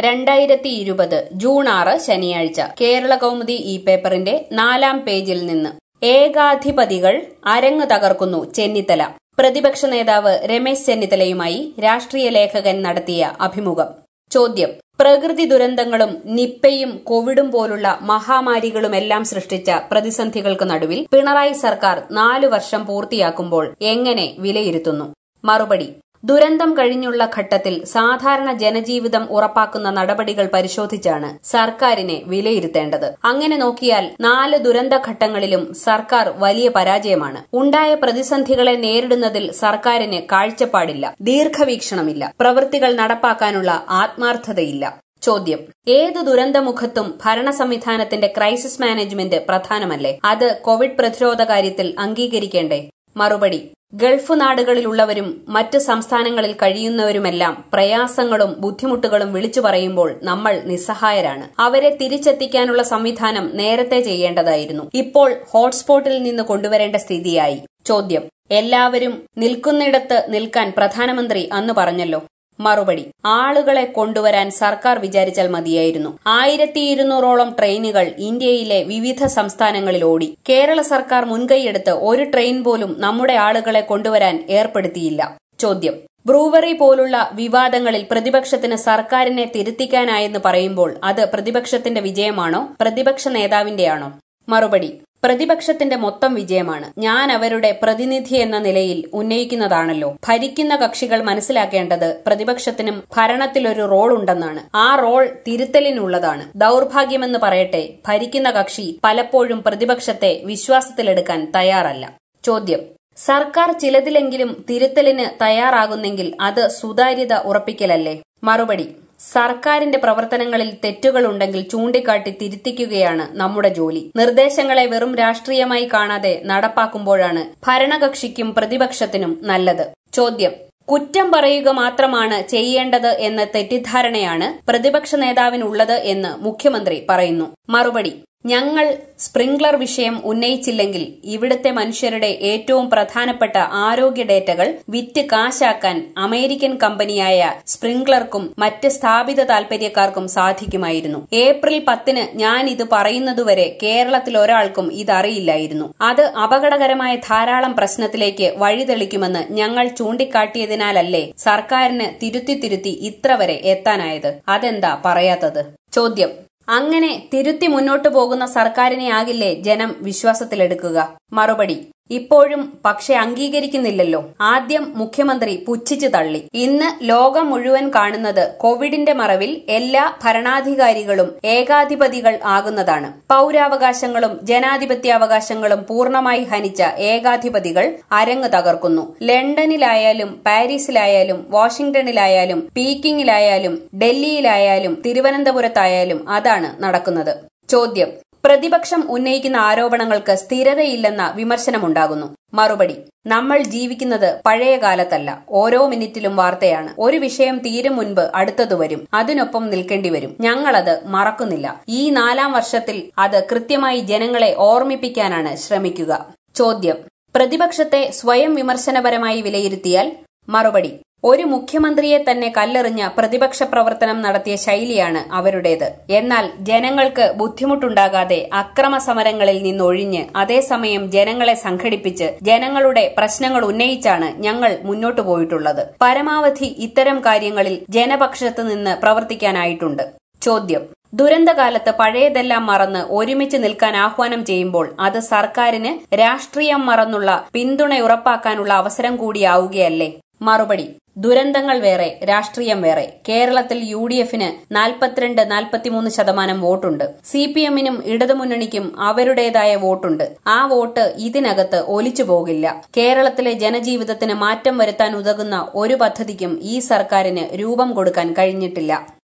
രണ്ടായിരത്തി ഇരുപത് ജൂൺ ആറ് ശനിയാഴ്ച കേരള കൗമുദി ഈ പേപ്പറിന്റെ നാലാം പേജിൽ നിന്ന് ഏകാധിപതികൾ അരങ്ങ് തകർക്കുന്നു ചെന്നിത്തല പ്രതിപക്ഷ നേതാവ് രമേശ് ചെന്നിത്തലയുമായി രാഷ്ട്രീയ ലേഖകൻ നടത്തിയ അഭിമുഖം ചോദ്യം പ്രകൃതി ദുരന്തങ്ങളും നിപ്പയും കോവിഡും പോലുള്ള മഹാമാരികളുമെല്ലാം സൃഷ്ടിച്ച പ്രതിസന്ധികൾക്ക് നടുവിൽ പിണറായി സർക്കാർ നാലു വർഷം പൂർത്തിയാക്കുമ്പോൾ എങ്ങനെ വിലയിരുത്തുന്നു മറുപടി ദുരന്തം കഴിഞ്ഞുള്ള ഘട്ടത്തിൽ സാധാരണ ജനജീവിതം ഉറപ്പാക്കുന്ന നടപടികൾ പരിശോധിച്ചാണ് സർക്കാരിനെ വിലയിരുത്തേണ്ടത് അങ്ങനെ നോക്കിയാൽ നാല് ദുരന്ത ഘട്ടങ്ങളിലും സർക്കാർ വലിയ പരാജയമാണ് ഉണ്ടായ പ്രതിസന്ധികളെ നേരിടുന്നതിൽ സർക്കാരിന് കാഴ്ചപ്പാടില്ല ദീർഘവീക്ഷണമില്ല പ്രവൃത്തികൾ നടപ്പാക്കാനുള്ള ആത്മാർത്ഥതയില്ല ചോദ്യം ഏത് ദുരന്തമുഖത്തും ഭരണ സംവിധാനത്തിന്റെ ക്രൈസിസ് മാനേജ്മെന്റ് പ്രധാനമല്ലേ അത് കോവിഡ് പ്രതിരോധ കാര്യത്തിൽ അംഗീകരിക്കേണ്ടേ മറുപടി ഗൾഫ് നാടുകളിലുള്ളവരും മറ്റ് സംസ്ഥാനങ്ങളിൽ കഴിയുന്നവരുമെല്ലാം പ്രയാസങ്ങളും ബുദ്ധിമുട്ടുകളും വിളിച്ചു പറയുമ്പോൾ നമ്മൾ നിസ്സഹായരാണ് അവരെ തിരിച്ചെത്തിക്കാനുള്ള സംവിധാനം നേരത്തെ ചെയ്യേണ്ടതായിരുന്നു ഇപ്പോൾ ഹോട്ട്സ്പോട്ടിൽ നിന്ന് കൊണ്ടുവരേണ്ട സ്ഥിതിയായി ചോദ്യം എല്ലാവരും നിൽക്കുന്നിടത്ത് നിൽക്കാൻ പ്രധാനമന്ത്രി അന്ന് പറഞ്ഞല്ലോ മറുപടി ആളുകളെ കൊണ്ടുവരാൻ സർക്കാർ വിചാരിച്ചാൽ മതിയായിരുന്നു ആയിരത്തി ഇരുന്നൂറോളം ട്രെയിനുകൾ ഇന്ത്യയിലെ വിവിധ സംസ്ഥാനങ്ങളിൽ ഓടി കേരള സർക്കാർ മുൻകൈയെടുത്ത് ഒരു ട്രെയിൻ പോലും നമ്മുടെ ആളുകളെ കൊണ്ടുവരാൻ ഏർപ്പെടുത്തിയില്ല ചോദ്യം ബ്രൂവറി പോലുള്ള വിവാദങ്ങളിൽ പ്രതിപക്ഷത്തിന് സർക്കാരിനെ തിരുത്തിക്കാനായെന്ന് പറയുമ്പോൾ അത് പ്രതിപക്ഷത്തിന്റെ വിജയമാണോ പ്രതിപക്ഷ നേതാവിന്റെയാണോ മറുപടി പ്രതിപക്ഷത്തിന്റെ മൊത്തം വിജയമാണ് ഞാൻ അവരുടെ പ്രതിനിധി എന്ന നിലയിൽ ഉന്നയിക്കുന്നതാണല്ലോ ഭരിക്കുന്ന കക്ഷികൾ മനസ്സിലാക്കേണ്ടത് പ്രതിപക്ഷത്തിനും ഭരണത്തിലൊരു റോൾ ഉണ്ടെന്നാണ് ആ റോൾ തിരുത്തലിനുള്ളതാണ് ദൌർഭാഗ്യമെന്ന് പറയട്ടെ ഭരിക്കുന്ന കക്ഷി പലപ്പോഴും പ്രതിപക്ഷത്തെ വിശ്വാസത്തിലെടുക്കാൻ തയ്യാറല്ല ചോദ്യം സർക്കാർ ചിലതിലെങ്കിലും തിരുത്തലിന് തയ്യാറാകുന്നെങ്കിൽ അത് സുതാര്യത ഉറപ്പിക്കലല്ലേ മറുപടി സർക്കാരിന്റെ പ്രവർത്തനങ്ങളിൽ തെറ്റുകളുണ്ടെങ്കിൽ ചൂണ്ടിക്കാട്ടി തിരുത്തിക്കുകയാണ് നമ്മുടെ ജോലി നിർദ്ദേശങ്ങളെ വെറും രാഷ്ട്രീയമായി കാണാതെ നടപ്പാക്കുമ്പോഴാണ് ഭരണകക്ഷിക്കും പ്രതിപക്ഷത്തിനും നല്ലത് ചോദ്യം കുറ്റം പറയുക മാത്രമാണ് ചെയ്യേണ്ടത് എന്ന തെറ്റിദ്ധാരണയാണ് പ്രതിപക്ഷ നേതാവിനുള്ളത് എന്ന് മുഖ്യമന്ത്രി പറയുന്നു മറുപടി ഞങ്ങൾ സ്പ്രിംഗ്ലർ വിഷയം ഉന്നയിച്ചില്ലെങ്കിൽ ഇവിടുത്തെ മനുഷ്യരുടെ ഏറ്റവും പ്രധാനപ്പെട്ട ആരോഗ്യ ഡേറ്റകൾ വിറ്റ് കാശാക്കാൻ അമേരിക്കൻ കമ്പനിയായ സ്പ്രിംഗ്ലർക്കും മറ്റ് സ്ഥാപിത താൽപര്യക്കാർക്കും സാധിക്കുമായിരുന്നു ഏപ്രിൽ പത്തിന് ഞാൻ ഇത് പറയുന്നതുവരെ കേരളത്തിൽ ഒരാൾക്കും ഇതറിയില്ലായിരുന്നു അത് അപകടകരമായ ധാരാളം പ്രശ്നത്തിലേക്ക് വഴിതെളിക്കുമെന്ന് ഞങ്ങൾ ചൂണ്ടിക്കാട്ടിയതിനാലല്ലേ സർക്കാരിന് തിരുത്തി തിരുത്തി ഇത്ര വരെ എത്താനായത് അതെന്താ പറയാത്തത് ചോദ്യം അങ്ങനെ തിരുത്തി മുന്നോട്ടു പോകുന്ന സർക്കാരിനെ ആകില്ലേ ജനം വിശ്വാസത്തിലെടുക്കുക മറുപടി ഇപ്പോഴും പക്ഷെ അംഗീകരിക്കുന്നില്ലല്ലോ ആദ്യം മുഖ്യമന്ത്രി പുച്ഛിച്ചു തള്ളി ഇന്ന് ലോകം മുഴുവൻ കാണുന്നത് കോവിഡിന്റെ മറവിൽ എല്ലാ ഭരണാധികാരികളും ഏകാധിപതികൾ ആകുന്നതാണ് പൌരാവകാശങ്ങളും ജനാധിപത്യാവകാശങ്ങളും പൂർണ്ണമായി ഹനിച്ച ഏകാധിപതികൾ അരങ്ങ് തകർക്കുന്നു ലണ്ടനിലായാലും പാരീസിലായാലും വാഷിംഗ്ടണിലായാലും പീക്കിംഗിലായാലും ഡൽഹിയിലായാലും തിരുവനന്തപുരത്തായാലും അതാണ് നടക്കുന്നത് ചോദ്യം പ്രതിപക്ഷം ഉന്നയിക്കുന്ന ആരോപണങ്ങൾക്ക് സ്ഥിരതയില്ലെന്ന വിമർശനമുണ്ടാകുന്നു മറുപടി നമ്മൾ ജീവിക്കുന്നത് പഴയ കാലത്തല്ല ഓരോ മിനിറ്റിലും വാർത്തയാണ് ഒരു വിഷയം തീരും മുൻപ് അടുത്തത് വരും അതിനൊപ്പം നിൽക്കേണ്ടി വരും ഞങ്ങളത് മറക്കുന്നില്ല ഈ നാലാം വർഷത്തിൽ അത് കൃത്യമായി ജനങ്ങളെ ഓർമ്മിപ്പിക്കാനാണ് ശ്രമിക്കുക ചോദ്യം പ്രതിപക്ഷത്തെ സ്വയം വിമർശനപരമായി വിലയിരുത്തിയാൽ മറുപടി ഒരു മുഖ്യമന്ത്രിയെ തന്നെ കല്ലെറിഞ്ഞ പ്രതിപക്ഷ പ്രവർത്തനം നടത്തിയ ശൈലിയാണ് അവരുടേത് എന്നാൽ ജനങ്ങൾക്ക് ബുദ്ധിമുട്ടുണ്ടാകാതെ അക്രമ സമരങ്ങളിൽ നിന്നൊഴിഞ്ഞ് അതേസമയം ജനങ്ങളെ സംഘടിപ്പിച്ച് ജനങ്ങളുടെ പ്രശ്നങ്ങൾ ഉന്നയിച്ചാണ് ഞങ്ങൾ മുന്നോട്ടു പോയിട്ടുള്ളത് പരമാവധി ഇത്തരം കാര്യങ്ങളിൽ ജനപക്ഷത്ത് നിന്ന് പ്രവർത്തിക്കാനായിട്ടുണ്ട് ചോദ്യം ദുരന്തകാലത്ത് പഴയതെല്ലാം മറന്ന് ഒരുമിച്ച് നിൽക്കാൻ ആഹ്വാനം ചെയ്യുമ്പോൾ അത് സർക്കാരിന് രാഷ്ട്രീയം മറന്നുള്ള പിന്തുണ ഉറപ്പാക്കാനുള്ള അവസരം കൂടിയാവുകയല്ലേ മറുപടി ദുരന്തങ്ങൾ വേറെ രാഷ്ട്രീയം വേറെ കേരളത്തിൽ യു ഡി എഫിന് നാൽപ്പത്തിരണ്ട് നാൽപ്പത്തിമൂന്ന് ശതമാനം വോട്ടുണ്ട് സി പി എമ്മിനും ഇടതുമുന്നണിക്കും അവരുടേതായ വോട്ടുണ്ട് ആ വോട്ട് ഇതിനകത്ത് ഒലിച്ചു പോകില്ല കേരളത്തിലെ ജനജീവിതത്തിന് മാറ്റം വരുത്താൻ ഉതകുന്ന ഒരു പദ്ധതിക്കും ഈ സർക്കാരിന് രൂപം കൊടുക്കാൻ കഴിഞ്ഞിട്ടില്ല